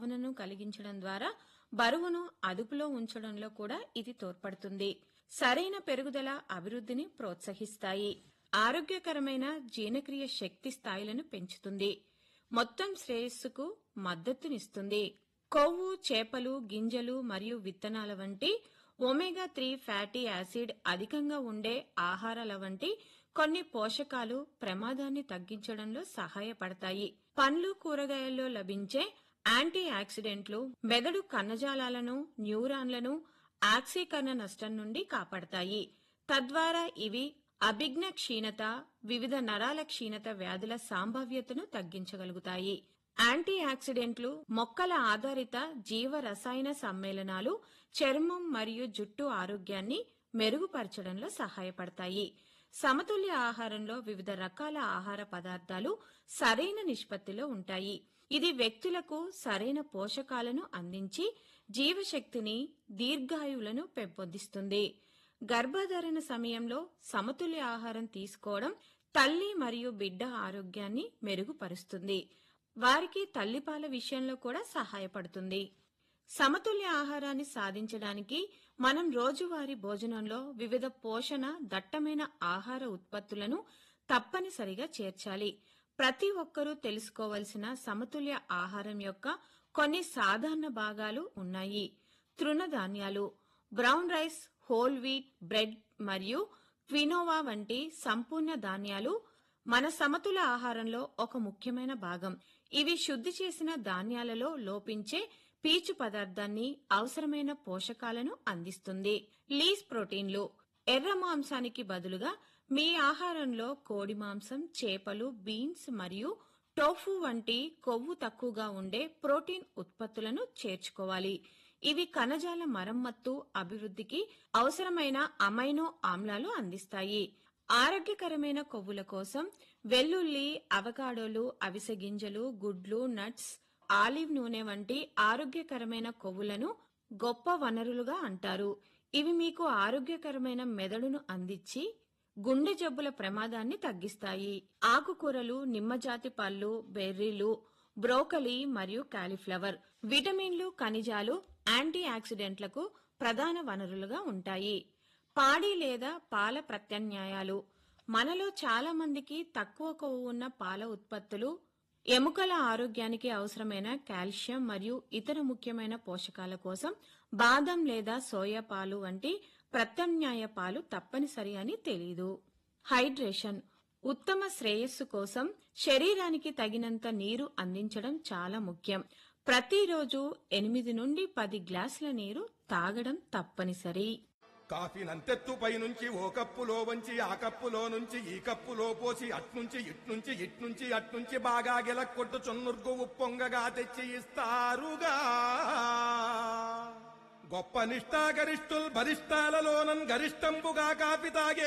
భావనను కలిగించడం ద్వారా బరువును అదుపులో ఉంచడంలో కూడా ఇది తోడ్పడుతుంది సరైన పెరుగుదల అభివృద్ధిని ప్రోత్సహిస్తాయి ఆరోగ్యకరమైన జీర్ణక్రియ శక్తి స్థాయిలను పెంచుతుంది మొత్తం శ్రేయస్సుకు మద్దతునిస్తుంది కొవ్వు చేపలు గింజలు మరియు విత్తనాల వంటి ఒమేగా త్రీ ఫ్యాటీ యాసిడ్ అధికంగా ఉండే ఆహారాల వంటి కొన్ని పోషకాలు ప్రమాదాన్ని తగ్గించడంలో సహాయపడతాయి పండ్లు కూరగాయల్లో లభించే యాంటీ ఆక్సిడెంట్లు మెదడు కణజాలాలను న్యూరాన్లను ఆక్సీకరణ నష్టం నుండి కాపాడతాయి తద్వారా ఇవి అభిజ్ఞ క్షీణత వివిధ నరాల క్షీణత వ్యాధుల సంభావ్యతను తగ్గించగలుగుతాయి యాంటీ ఆక్సిడెంట్లు మొక్కల ఆధారిత జీవ రసాయన సమ్మేళనాలు చర్మం మరియు జుట్టు ఆరోగ్యాన్ని మెరుగుపరచడంలో సహాయపడతాయి సమతుల్య ఆహారంలో వివిధ రకాల ఆహార పదార్థాలు సరైన నిష్పత్తిలో ఉంటాయి ఇది వ్యక్తులకు సరైన పోషకాలను అందించి జీవశక్తిని దీర్ఘాయువులను పెంపొందిస్తుంది గర్భధారణ సమయంలో సమతుల్య ఆహారం తీసుకోవడం తల్లి మరియు బిడ్డ ఆరోగ్యాన్ని మెరుగుపరుస్తుంది వారికి తల్లిపాల విషయంలో కూడా సహాయపడుతుంది సమతుల్య ఆహారాన్ని సాధించడానికి మనం రోజువారీ భోజనంలో వివిధ పోషణ దట్టమైన ఆహార ఉత్పత్తులను తప్పనిసరిగా చేర్చాలి ప్రతి ఒక్కరూ తెలుసుకోవలసిన సమతుల్య ఆహారం యొక్క కొన్ని సాధారణ భాగాలు ఉన్నాయి తృణధాన్యాలు brown rice whole wheat bread మరియు క్వినోవా వంటి సంపూర్ణ ధాన్యాలు మన సమతుల ఆహారంలో ఒక ముఖ్యమైన భాగం ఇవి శుద్ధి చేసిన ధాన్యాలలో లోపించే పీచు పదార్థాన్ని అవసరమైన పోషకాలను అందిస్తుంది లీస్ ప్రోటీన్లు ఎర్ర మాంసానికి బదులుగా మీ ఆహారంలో కోడి మాంసం చేపలు బీన్స్ మరియు టోఫు వంటి కొవ్వు తక్కువగా ఉండే ప్రోటీన్ ఉత్పత్తులను చేర్చుకోవాలి ఇవి కణజాల మరమ్మత్తు అభివృద్ధికి అవసరమైన అమైనో ఆమ్లాలు అందిస్తాయి ఆరోగ్యకరమైన కొవ్వుల కోసం వెల్లుల్లి అవకాడోలు అవిసె గింజలు గుడ్లు నట్స్ ఆలివ్ నూనె వంటి ఆరోగ్యకరమైన కొవ్వులను గొప్ప వనరులుగా అంటారు ఇవి మీకు ఆరోగ్యకరమైన మెదడును అందించి గుండె జబ్బుల ప్రమాదాన్ని తగ్గిస్తాయి ఆకుకూరలు నిమ్మజాతి పళ్ళు బెర్రీలు బ్రోకలీ మరియు కాలీఫ్లవర్ విటమిన్లు ఖనిజాలు యాంటీ ఆక్సిడెంట్లకు ప్రధాన వనరులుగా ఉంటాయి పాడి లేదా పాల ప్రత్యామ్నాయాలు మనలో చాలా మందికి తక్కువ కొవ్వు ఉన్న పాల ఉత్పత్తులు ఎముకల ఆరోగ్యానికి అవసరమైన కాల్షియం మరియు ఇతర ముఖ్యమైన పోషకాల కోసం బాదం లేదా సోయా పాలు వంటి ప్రత్యామ్నాయ పాలు తప్పనిసరి అని తెలీదు హైడ్రేషన్ ఉత్తమ శ్రేయస్సు కోసం శరీరానికి తగినంత నీరు అందించడం చాలా ముఖ్యం ప్రతిరోజు ఎనిమిది నుండి పది గ్లాసుల నీరు తాగడం తప్పనిసరి కాఫీనంతెత్తు పైనుంచి ఓ కప్పులో వంచి ఆ కప్పులో నుంచి ఈ కప్పులో పోసి అట్నుంచి ఇట్నుంచి ఇట్నుంచి అట్నుంచి బాగా గెలక్కొట్టు చున్నుర్గు ఉప్పొంగగా తెచ్చి ఇస్తారుగా గొప్ప నిష్ఠాగరిష్ఠుల్ బలిష్టాలలోనన్ గరిష్టంబుగా కాపి తాగే